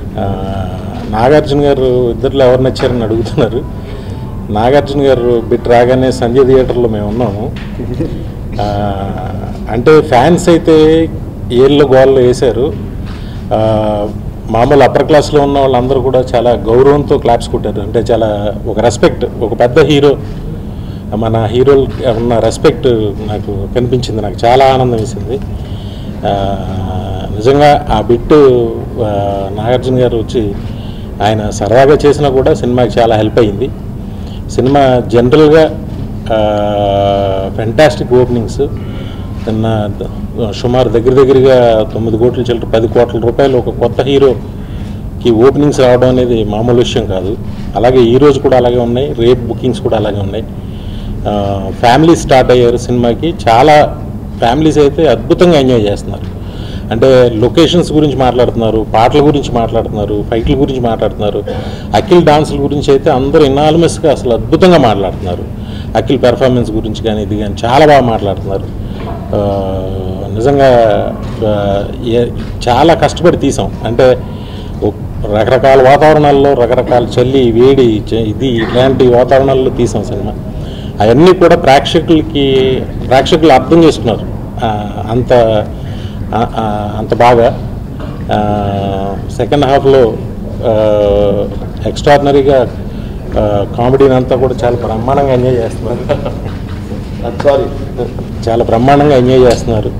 ఆ, నాగార్జున గారు ఇద్దరిలో ఎవరు నచ్చారని అడుగుతున్నారు నాగార్జున గారు బిట్ రాగానే సంజయ్ థియేటర్లో మేము ఉన్నాము ఆ, అంటే ఫ్యాన్స్ అయితే ఏళ్ళు గోళ్ళు వేశారు ఆ, మామూలు అప్పర్ క్లాస్లో ఉన్న వాళ్ళందరూ కూడా చాలా గౌరవంతో క్లాప్స్ కొట్టారు అంటే చాలా ఒక రెస్పెక్ట్ ఒక పెద్ద హీరో మన హీరోలు ఉన్న రెస్పెక్ట్ నాకు కనిపించింది నాకు చాలా ఆనందం వేసింది ఆ, నిజంగా ఆ బిట్ ఆ, నాగార్జున గారు వచ్చి ఆయన సరదాగా చేసినా కూడా సినిమాకి చాలా హెల్ప్ అయింది సినిమా జనరల్గా ఫెంటాస్టిక్ ఓపెనింగ్స్ నిన్న ద- సుమారు దగ్గర దగ్గరగా తొమ్మిది కోట్ల చిల్లర పది కోట్ల రూపాయలు ఒక కొత్త హీరోకి ఓపెనింగ్స్ రావడం అనేది మామూలు విషయం కాదు అలాగే ఈ రోజు కూడా అలాగే ఉన్నాయి రేపు బుకింగ్స్ కూడా అలాగే ఉన్నాయి ఫ్యామిలీ స్టార్ట్ అయ్యారు సినిమాకి చాలా ఫ్యామిలీస్ అయితే అద్భుతంగా ఎంజాయ్ చేస్తున్నారు అంటే లొకేషన్స్ గురించి మాట్లాడుతున్నారు పాటల గురించి మాట్లాడుతున్నారు ఫైట్ల గురించి మాట్లాడుతున్నారు అఖిల్ డాన్సుల గురించి అయితే అందరూ ఇనాల్మస్గా అసలు అద్భుతంగా మాట్లాడుతున్నారు అఖిల్ పెర్ఫార్మెన్స్ గురించి కానీ ఇది కానీ చాలా బాగా మాట్లాడుతున్నారు ఆ, నిజంగా ఆ, ఏ- చాలా కష్టపడి తీసాం అంటే ఒ- రకరకాల వాతావరణాల్లో రకరకాల చలి వేడి చ- ఇది ఇలాంటి వాతావరణాల్లో తీసాం సినిమా అవన్నీ కూడా ప్రేక్షకులకి ప్రేక్షకులు అర్థం చేసుకున్నారు ఆ, అంత ఆ, ఆ, అంత బాగా సెకండ్ హాఫ్లో ఎక్స్ట్రాడినరీగా కామెడీని అంతా కూడా చాలా బ్రహ్మాండంగా ఎంజాయ్ చేస్తున్నారు సారీ చాలా బ్రహ్మాండంగా ఎంజాయ్ చేస్తున్నారు